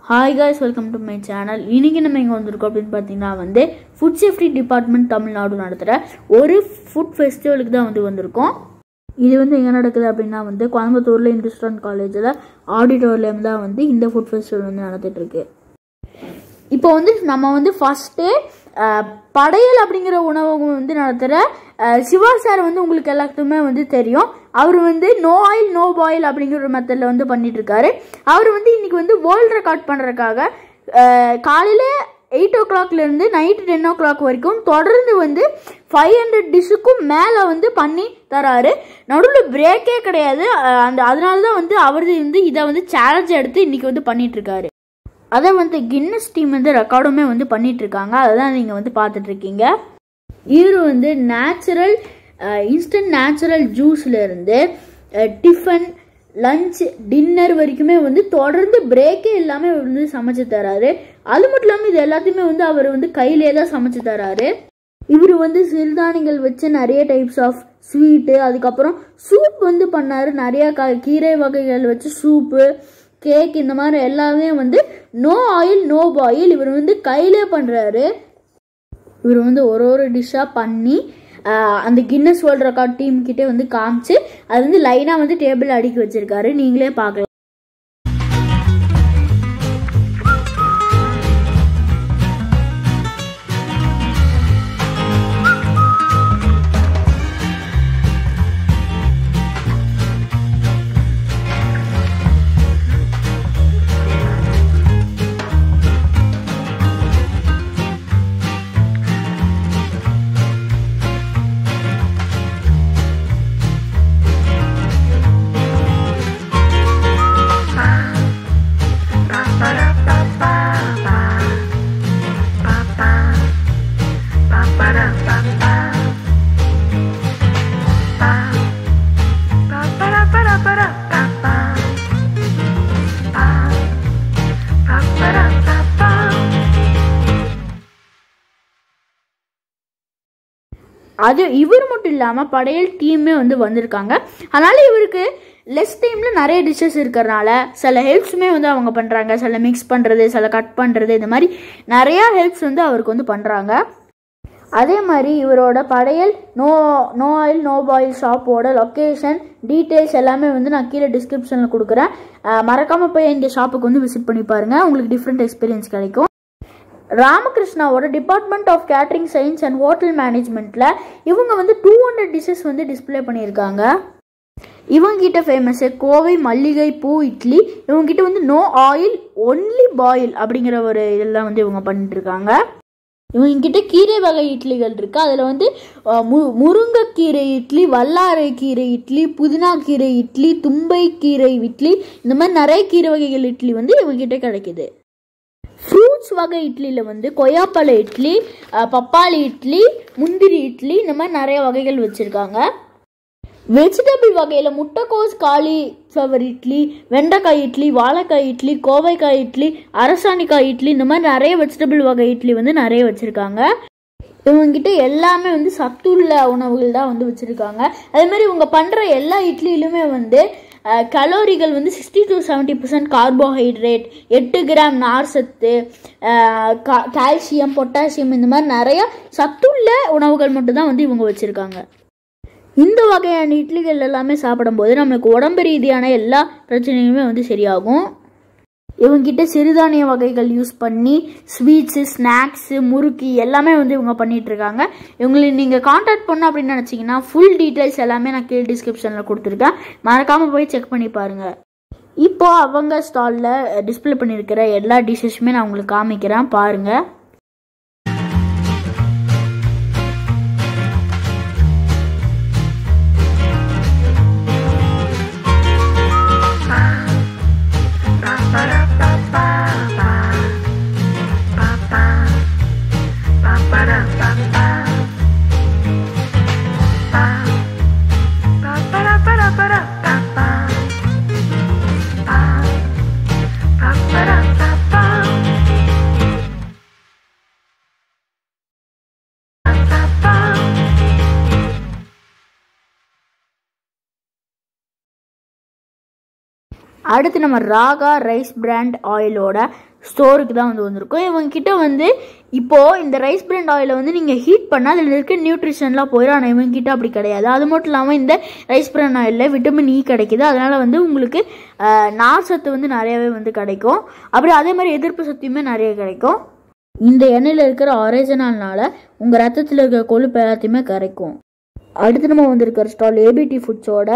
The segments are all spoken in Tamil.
hi guys welcome to my channel இன்னைக்கு நம்ம இங்கே வந்திருக்கோம் அப்படின்னு பார்த்தீங்கன்னா வந்து ஃபுட் சேஃப்டி டிபார்ட்மெண்ட் தமிழ்நாடு நடத்துகிற ஒரு ஃபுட் ஃபெஸ்டிவலுக்கு தான் வந்து வந்திருக்கோம் இது வந்து எங்கே நடக்குது அப்படின்னா வந்து கோயம்புத்தூரில் இண்டஸ்ட்ரியல் காலேஜில் ஆடிட்டோரியம் தான் வந்து இந்த ஃபுட் ஃபெஸ்டிவல் வந்து நடத்திட்டு இருக்கு இப்போ வந்து நம்ம வந்து ஃபஸ்ட்டு படையல் அப்படிங்கிற உணவகம் வந்து நடத்துகிற சிவா சார் வந்து உங்களுக்கு எல்லாத்துக்குமே வந்து தெரியும் அவர் வந்து நோ ஆயில் நோ பாயில் அப்படிங்கிற ஒரு மெத்தடில் வந்து பண்ணிட்டு இருக்காரு அவர் வந்து இன்னைக்கு வந்து வேர்ல்ட் ரெக்கார்ட் பண்ணுறதுக்காக காலையில் எயிட் ஓ கிளாக்லேருந்து நைட்டு டென் ஓ கிளாக் வரைக்கும் தொடர்ந்து வந்து ஃபைவ் ஹண்ட்ரட் டிஷ்ஷுக்கும் மேலே வந்து பண்ணி தராரு நடுவில் பிரேக்கே கிடையாது அஹ் அந்த அதனால தான் வந்து அவர் வந்து இதை வந்து சேலஞ்ச் எடுத்து இன்னைக்கு வந்து பண்ணிட்டு இருக்காரு அதை வந்து கின்னஸ் டீம் வந்து ரெக்கார்டுமே வந்து பண்ணிட்டு இருக்காங்க அதை தான் நீங்கள் வந்து பார்த்துட்டு இருக்கீங்க இவர் வந்து நேச்சுரல் இன்ஸ்டன்ட் நேச்சுரல் ஜூஸ்ல இருந்து டிஃபன் லஞ்ச் டின்னர் வரைக்குமே வந்து தொடர்ந்து பிரேக்கே இல்லாமல் வந்து சமைச்சு தராரு அது மட்டும் இல்லாமல் இது எல்லாத்தையுமே வந்து அவர் வந்து கையிலே தான் சமைச்சு தராரு இவர் வந்து சிறுதானியங்கள் வச்சு நிறைய டைப்ஸ் ஆஃப் ஸ்வீட்டு அதுக்கப்புறம் சூப் வந்து பண்ணாரு நிறைய க கீரை வகைகள் வச்சு சூப்பு கேக் இந்த மாதிரி எல்லாமே வந்து நோ ஆயில் நோ பாயில் இவர் வந்து கையிலே பண்ணுறாரு இவர் வந்து ஒரு ஒரு டிஷ்ஷாக பண்ணி ஆஹ், அந்த கின்னஸ் வேர்ல்ட் ரெக்கார்ட் டீம் கிட்டே வந்து காமிச்சு அது வந்து லைனாக வந்து டேபிள் அடுக்கி வச்சிருக்காரு நீங்களே பார்க்கலாம் அது இவர் மட்டும் இல்லாமல் படையல் டீமே வந்து வந்திருக்காங்க அதனால இவருக்கு லெஸ் டைமில் நிறைய டிஷ்ஷஸ் இருக்கிறனால சில ஹெல்ப்ஸுமே வந்து அவங்க பண்ணுறாங்க சில மிக்ஸ் பண்ணுறது சில கட் பண்ணுறது இந்த மாதிரி நிறையா ஹெல்ப்ஸ் வந்து அவருக்கு வந்து பண்ணுறாங்க அதே மாதிரி இவரோட படையல் no no oil no boil ஷாப்போட லொக்கேஷன் டீட்டெயில்ஸ் எல்லாமே வந்து நான் கீழே டிஸ்கிரிப்ஷனில் கொடுக்குறேன் மறக்காமல் போய் இந்த ஷாப்புக்கு வந்து விசிட் பண்ணி பாருங்கள் உங்களுக்கு டிஃப்ரெண்ட் எக்ஸ்பீரியன்ஸ் கிடைக்கும் ராமகிருஷ்ணாவோட department of catering science and hotel மேனேஜ்மெண்ட்டில் இவங்க வந்து டூ ஹண்ட்ரட் டிஷ்ஷஸ் வந்து டிஸ்ப்ளே பண்ணியிருக்காங்க இவங்கிட்ட ஃபேமஸு கோவை மல்லிகை பூ இட்லி இவங்ககிட்ட வந்து நோ ஆயில் ஒன்லி பாயில் அப்படிங்கிற ஒரு இதெல்லாம் வந்து இவங்க பண்ணிட்டு இருக்காங்க இவங்ககிட்ட கீரை வகை இட்லிகள் இருக்கு அதில் வந்து அஹ், மு முருங்கைக்கீரை இட்லி வல்லாரை கீரை இட்லி புதினா கீரை இட்லி தும்பை கீரை இட்லி இந்த மாதிரி நிறைய கீரை வகைகள் இட்லி வந்து இவங்ககிட்ட கிடைக்குது ஃப்ரூட்ஸ் வகை இட்லியில் வந்து கொய்யாப்பழ இட்லி அஹ், பப்பாளி இட்லி முந்திரி இட்லி இந்த மாதிரி நிறைய வகைகள் வச்சுருக்காங்க வெஜிடபிள் வகையில் முட்டைக்கோஸ் காலி ஃப்ளவர் இட்லி வெண்டைக்காய் இட்லி வாழைக்காய் இட்லி கோவைக்காய் இட்லி அரசாணிக்காய் இட்லி இந்த மாதிரி நிறைய வெஜிடபிள் வகை இட்லி வந்து நிறைய வச்சுருக்காங்க இவங்ககிட்ட எல்லாமே வந்து சத்துள்ள உணவுகள் தான் வந்து வச்சுருக்காங்க அதே மாதிரி இவங்க பண்ணுற எல்லா இட்லியிலுமே வந்து கலோரிகள் வந்து sixty to seventy percent carbohydrate எட்டு கிராம் நார் சத்து கால்சியம் பொட்டாசியம் இந்த மாதிரி நிறைய சத்துள்ள உணவுகள் மட்டும்தான் வந்து இவங்க வச்சுருக்காங்க இந்த வகையான இட்லிகள் எல்லாமே சாப்பிடும்போது நம்மளுக்கு உடம்பு ரீதியான எல்லா பிரச்சனையுமே வந்து சரியாகும் இவங்ககிட்ட சிறுதானிய வகைகள் யூஸ் பண்ணி ஸ்வீட்ஸு ஸ்நாக்ஸு முறுக்கி எல்லாமே வந்து இவங்க பண்ணிட்டு இருக்காங்க இவங்களை நீங்கள் காண்டாக்ட் பண்ண அப்படின்னு நினச்சிங்கன்னா ஃபுல் டீட்டெயில்ஸ் எல்லாமே நான் கீழே டிஸ்கிரிப்ஷனில் கொடுத்துருக்கேன் மறக்காமல் போய் செக் பண்ணி பாருங்கள் இப்போ அவங்க ஸ்டாலில் டிஸ்ப்ளே பண்ணியிருக்கிற எல்லா டிஷ்ஷஸுமே நான் உங்களுக்கு காமிக்கிறேன் பாருங்கள் அடுத்து நம்ம ராகா ரைஸ் பிராண்ட் ஆயிலோட ஸ்டோருக்கு தான் வந்து வந்திருக்கோம் இவங்க கிட்ட வந்து இப்போ இந்த ரைஸ் பிராண்ட் ஆயிலை வந்து நீங்கள் ஹீட் பண்ணால் அதில் இருக்க நியூட்ரிஷன்லாம் போயிடும் ஆனால் இவங்க கிட்ட அப்படி கிடையாது அது மட்டும் இல்லாமல் இந்த ரைஸ் பிராண்ட் ஆயிலில் விட்டமின் இ கிடைக்குது அதனால் வந்து உங்களுக்கு அஹ், நார் சத்து வந்து நிறையவே வந்து கிடைக்கும் அப்புறம் அதே மாதிரி எதிர்ப்பு சக்தியுமே நிறைய கிடைக்கும் இந்த எண்ணெயில் இருக்கிற ஆரேஜனால்னால உங்கள் ரத்தத்தில் இருக்கிற கொழுப்பு எல்லாத்தையுமே கரைக்கும் அடுத்து நம்ம வந்திருக்கிற ஸ்டால் ஏபிடி ஃபுட்ஸோட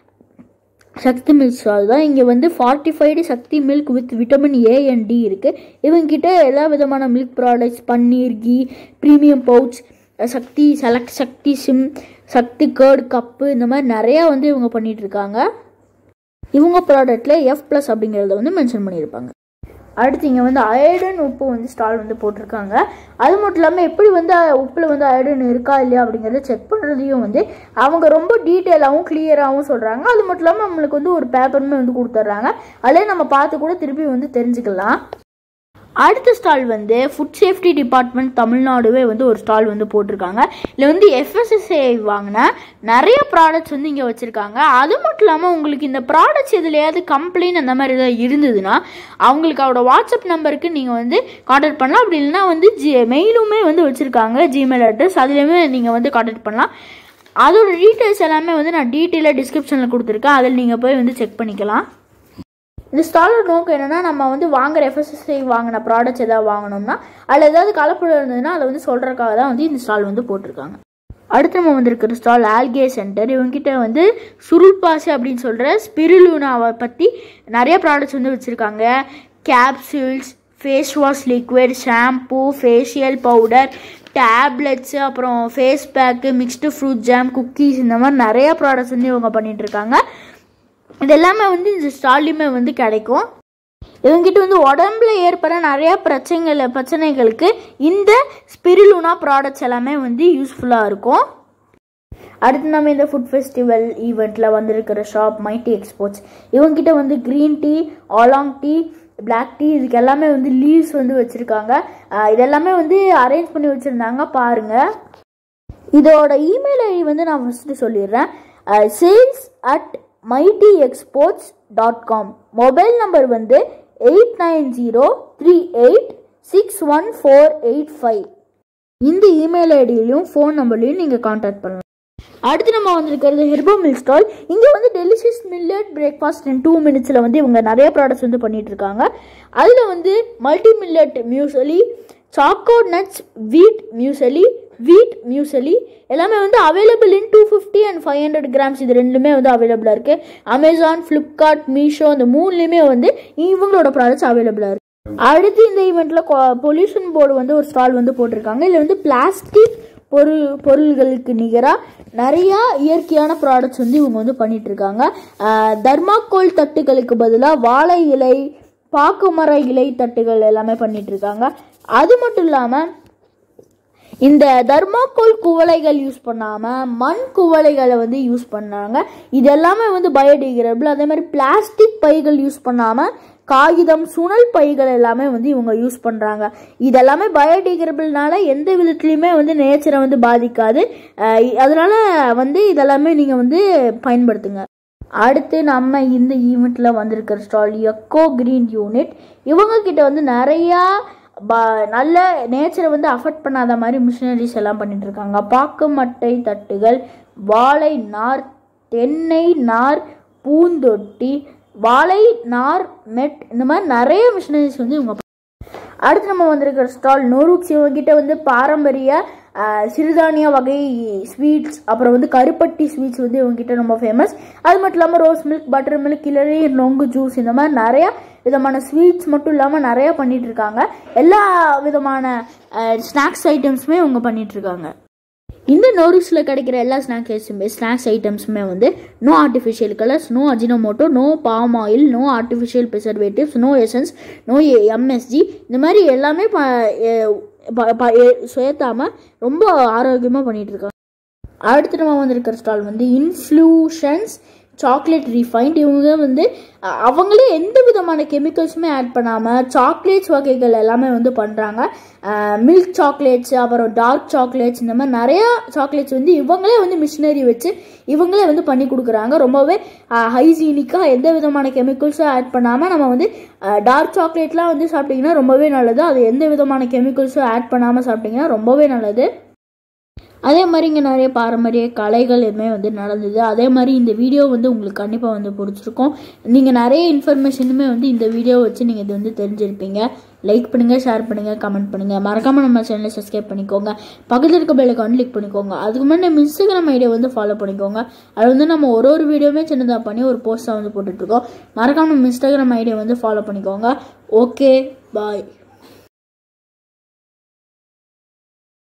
சக்தி மில்க் ஸ்டால் தான் இங்கே வந்து fortified Sakthi milk with vitamin A and D இருக்குது இவங்ககிட்ட எல்லா விதமான milk products paneer ghee premium pouch Sakthi select Sakthi sim Sakthi curd cup இந்த மாதிரி நிறையா வந்து இவங்க பண்ணிட்டு இருக்காங்க இவங்க ப்ராடக்ட்டில் எஃப் ப்ளஸ் அப்படிங்கிறத வந்து மென்ஷன் பண்ணியிருப்பாங்க அடுத்து இங்கே வந்து அயடன் உப்பு வந்து ஸ்டால் வந்து போட்டிருக்காங்க அது மட்டும் இல்லாமல் எப்படி வந்து உப்பில் வந்து அயடன் இருக்கா இல்லையா அப்படிங்கிறத செக் பண்ணுறதையும் வந்து அவங்க ரொம்ப டீட்டெயிலாகவும் கிளியராகவும் சொல்கிறாங்க அது மட்டும் இல்லாமல் நம்மளுக்கு வந்து ஒரு பேப்பருமே வந்து கொடுத்துட்றாங்க அதிலே நம்ம பார்த்து கூட திருப்பி வந்து தெரிஞ்சுக்கலாம் அடுத்த ஸ்டால் வந்து ஃபுட் சேஃப்டி டிபார்ட்மெண்ட் தமிழ்நாடுவே வந்து ஒரு ஸ்டால் வந்து போட்டிருக்காங்க இதில் வந்து எஃப்எஸ்எஸ்ஏ வாங்கின நிறைய ப்ராடக்ட்ஸ் வந்து இங்கே வச்சுருக்காங்க அது மட்டும் இல்லாமல் உங்களுக்கு இந்த ப்ராடக்ட்ஸ் எதுலையாவது கம்ப்ளைண்ட் அந்த மாதிரி ஏதாவது இருந்ததுன்னா அவங்களுக்கு அவரோட வாட்ஸ்அப் நம்பருக்கு நீங்கள் வந்து காண்டாக்ட் பண்ணலாம் அப்படி இல்லைன்னா வந்து ஜி மெயிலுமே வந்து வச்சுருக்காங்க ஜிமெயில் அட்ரஸ் அதுலேயுமே நீங்கள் வந்து காண்டாக்ட் பண்ணலாம் அதோட டீட்டெயில்ஸ் எல்லாமே வந்து நான் டீட்டெயிலாக டிஸ்கிரிப்ஷனில் கொடுத்துருக்கேன் அதில் நீங்கள் போய் வந்து செக் பண்ணிக்கலாம் இந்த ஸ்டாலோட நோக்கம் என்னன்னா நம்ம வந்து வாங்குற எஃப்எஸ்எஸ்ஐ வாங்கின ப்ராடக்ட்ஸ் ஏதாவது வாங்கினோம்னா அதில் ஏதாவது கலப்படம் இருந்ததுன்னா அதை வந்து சொல்கிறதுக்காக தான் வந்து இந்த ஸ்டால் வந்து போட்டிருக்காங்க அடுத்து நம்ம வந்திருக்கிற ஸ்டால் ஆல்கே சென்டர் இவங்ககிட்ட வந்து சுருள்பாசி அப்படின்னு சொல்கிற ஸ்பிருலூனாவை பற்றி நிறைய ப்ராடக்ட்ஸ் வந்து வச்சுருக்காங்க capsules face wash liquid shampoo facial powder tablets அப்புறம் face pack mixed fruit jam cookies இந்த மாதிரி நிறைய ப்ராடக்ட்ஸ் வந்து இவங்க பண்ணிட்டு இருக்காங்க இது எல்லாமே வந்து இந்த ஸ்டால்லையுமே வந்து கிடைக்கும் இவங்ககிட்ட வந்து உடம்புல ஏற்படுற நிறைய பிரச்சனைகள் பிரச்சனைகளுக்கு இந்த ஸ்பிரிலுனா ப்ராடக்ட்ஸ் எல்லாமே வந்து யூஸ்ஃபுல்லாக இருக்கும் அடுத்து நம்ம இந்த ஃபுட் ஃபெஸ்டிவல் ஈவெண்ட்டில் வந்திருக்கிற ஷாப் மைட்டி எக்ஸ்போர்ட்ஸ் இவங்ககிட்ட வந்து green tea oolong tea black tea இதுக்கு எல்லாமே வந்து லீவ்ஸ் வந்து வச்சுருக்காங்க இதெல்லாமே வந்து அரேஞ்ச் பண்ணி வச்சுருந்தாங்க பாருங்கள் இதோட இமெயில் ஐடி வந்து நான் ஃபஸ்ட்டு சொல்லிடுறேன் sales at mighty exports dot com mobile number வந்து eight nine zero three eight six one four eight five இந்த இமெயில் ஐடியிலையும் ஃபோன் நம்பர்லையும் நீங்கள் காண்டாக்ட் பண்ணலாம் அடுத்து நம்ம வந்திருக்கிறது ஹெர்போ மில் ஸ்டால் இங்கே வந்து delicious millet breakfast in two மினிட்ஸில் வந்து இவங்க நிறைய ப்ராடக்ட்ஸ் வந்து பண்ணிட்டு இருக்காங்க அதில் வந்து multi millet muesli choco nuts wheat muesli wheat muesli எல்லாமே வந்து available in two fifty and five hundred grams இது ரெண்டுமே வந்து அவைலபிளாக இருக்குது அமேசான் ஃப்ளிப்கார்ட் மீஷோ இந்த மூணுலேயுமே வந்து இவங்களோட ப்ராடக்ட்ஸ் அவைலபிளாக இருக்குது அடுத்து இந்த ஈவெண்ட்டில் பொல்யூஷன் போர்டு வந்து ஒரு ஸ்டால் வந்து போட்டிருக்காங்க இதில் வந்து பிளாஸ்டிக் பொருள் பொருள்களுக்கு நிகராக நிறையா இயற்கையான ப்ராடக்ட்ஸ் வந்து இவங்க வந்து பண்ணிட்டு இருக்காங்க தர்மாக்கோல் தட்டுகளுக்கு பதிலாக வாழை இலை பாக்கு மர இலை தட்டுகள் எல்லாமே பண்ணிட்டு இருக்காங்க அது மட்டும் இல்லாமல் இந்த தர்மாக்கோல் குவளைகள் யூஸ் பண்ணாமல் மண் குவளைகளை வந்து யூஸ் பண்ணாங்க இது எல்லாமே வந்து பயோடிகிரேபிள் அதே மாதிரி பிளாஸ்டிக் பைகள் யூஸ் பண்ணாமல் காகிதம் சுழல் பைகள் எல்லாமே வந்து இவங்க யூஸ் பண்ணுறாங்க இது எல்லாமே பயோடிகிரேபிள்னால எந்த விதத்துலையுமே வந்து நேச்சரை வந்து பாதிக்காது அஹ் அதனால வந்து இதெல்லாமே நீங்கள் வந்து பயன்படுத்துங்க அடுத்து நம்ம இந்த ஈவெண்ட்டில் வந்திருக்கிற ஸ்டால் எக்கோ கிரீன் யூனிட் இவங்க கிட்ட வந்து நிறையா ப நல்ல நேச்சரை வந்து அஃபெக்ட் பண்ணாத மாதிரி மிஷினரிஸ் எல்லாம் பண்ணிட்டு இருக்காங்க பாக்கு மட்டை தட்டுகள் வாழை நார் தென்னை நார் பூந்தொட்டி வாழை நார் மெட் இந்த மாதிரி நிறைய மிஷினரிஸ் வந்து இவங்க அடுத்து நம்ம வந்திருக்கிற ஸ்டால் நோருக்ஸ் இவங்ககிட்ட வந்து பாரம்பரிய அஹ், சிறுதானிய வகை ஸ்வீட்ஸ் அப்புறம் வந்து கருப்பட்டி ஸ்வீட்ஸ் வந்து இவங்ககிட்ட ரொம்ப ஃபேமஸ் அது மட்டும் இல்லாமல் ரோஸ் மில்க் பட்டர் மில்க் கிளறி நொங்கு ஜூஸ் இந்த மாதிரி நிறையா விதமான ஸ்வீட்ஸ் மட்டும் இல்லாமல் நிறையா பண்ணிட்டு இருக்காங்க எல்லா விதமான ஸ்நாக்ஸ் ஐட்டம்ஸுமே இவங்க பண்ணிட்டு இருக்காங்க இந்த நோரிஸில் கிடைக்கிற எல்லா ஸ்நாக்ஸ் ஐட்டம்ஸுமே ஸ்நாக்ஸ் ஐட்டம்ஸுமே வந்து no artificial colours no Ajinomoto no palm oil no artificial preservatives no essence no MSG இந்த மாதிரி எல்லாமே ப எ- ப- ப- எ- சேர்த்தாம ரொம்ப ஆரோக்கியமாக பண்ணிட்டு இருக்காங்க அடுத்து நம்ம வந்திருக்கிற ஸ்டால் வந்து இன்ஃப்ளூஷன்ஸ் சாக்லேட் ரீஃபைண்ட் இவங்க வந்து அஹ், அவங்களே எந்த விதமான கெமிக்கல்ஸுமே ஆட் பண்ணாமல் சாக்லேட்ஸ் வகைகள் எல்லாமே வந்து பண்ணுறாங்க மில்க் சாக்லேட்ஸ் அப்புறம் டார்க் சாக்லேட்ஸ் இந்த மாதிரி நிறையா சாக்லேட்ஸ் வந்து இவங்களே வந்து மிஷினரி வச்சு இவங்களே வந்து பண்ணி கொடுக்குறாங்க ரொம்பவே ஹைஜீனிக்காக எந்த விதமான கெமிக்கல்ஸும் ஆட் பண்ணாமல் நம்ம வந்து டார்க் சாக்லேட்லாம் வந்து சாப்பிட்டிங்கன்னா ரொம்பவே நல்லது அது எந்த விதமான கெமிக்கல்ஸும் ஆட் பண்ணாமல் சாப்பிட்டிங்கன்னா ரொம்பவே நல்லது அதே மாதிரி இங்கே நிறைய பாரம்பரிய கலைகள் எதுவுமே வந்து நடந்தது அதே மாதிரி இந்த வீடியோ வந்து உங்களுக்கு கண்டிப்பாக வந்து பிடிச்சிருக்கும் நீங்கள் நிறைய இன்ஃபர்மேஷனுமே வந்து இந்த வீடியோ வச்சு நீங்கள் இது வந்து தெரிஞ்சிருப்பீங்க லைக் பண்ணுங்கள் ஷேர் பண்ணுங்கள் கமெண்ட் பண்ணுங்கள் மறக்காமல் நம்ம சேனலை சப்ஸ்கிரைப் பண்ணிக்கோங்க பக்கத்தில் இருக்க பெல்லுக்கு வந்து கிளிக் பண்ணிக்கோங்க அதுக்கு முன்னாடி நம்ம இன்ஸ்டாகிராம் ஐடியா வந்து ஃபாலோ பண்ணிக்கோங்க அது வந்து நம்ம ஒரு ஒரு வீடியோவுமே சின்னதாக பண்ணி ஒரு போஸ்ட்டாக வந்து போட்டுட்ருக்கோம் மறக்காமல் நம்ம இன்ஸ்டாகிராம் ஐடியா வந்து ஃபாலோ பண்ணிக்கோங்க ஓகே பாய்